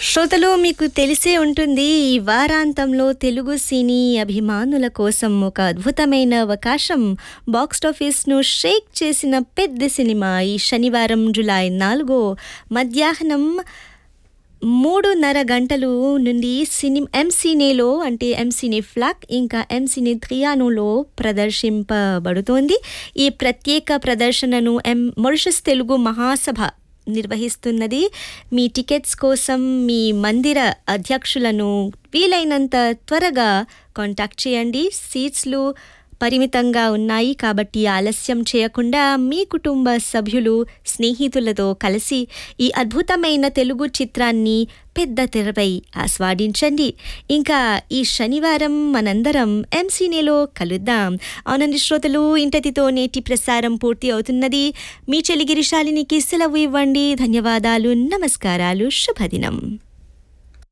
శ్రోతలు మీకు తెలిసే ఉంటుంది ఈ వారాంతంలో తెలుగు సినీ అభిమానుల కోసం ఒక అద్భుతమైన అవకాశం బాక్సాఫీస్ను షేక్ చేసిన పెద్ద సినిమా ఈ శనివారం జులై నాలుగో మధ్యాహ్నం మూడున్నర గంటలు నుండి సినీ ఎంసీనేలో అంటే ఎంసీనే ఫ్లాక్ ఇంకా ఎంసీనే థ్రియానోలో ప్రదర్శింపబడుతోంది ఈ ప్రత్యేక ప్రదర్శనను ఎం మొరిషస్ తెలుగు మహాసభ నిర్వహిస్తున్నది మీ టికెట్స్ కోసం మీ మందిర అధ్యక్షులను వీలైనంత త్వరగా కాంటాక్ట్ చేయండి సీట్స్లు పరిమితంగా ఉన్నాయి కాబట్టి ఆలస్యం చేయకుండా మీ కుటుంబ సభ్యులు స్నేహితులతో కలిసి ఈ అద్భుతమైన తెలుగు చిత్రాన్ని పెద్ద తెరపై ఆస్వాదించండి ఇంకా ఈ శనివారం మనందరం ఎంసీనేలో కలుద్దాం అవునండి శ్రోతలు ఇంతటితో నేటి ప్రసారం పూర్తి అవుతున్నది మీ చెలిగిరిశాలినికి సెలవు ఇవ్వండి ధన్యవాదాలు నమస్కారాలు శుభదినం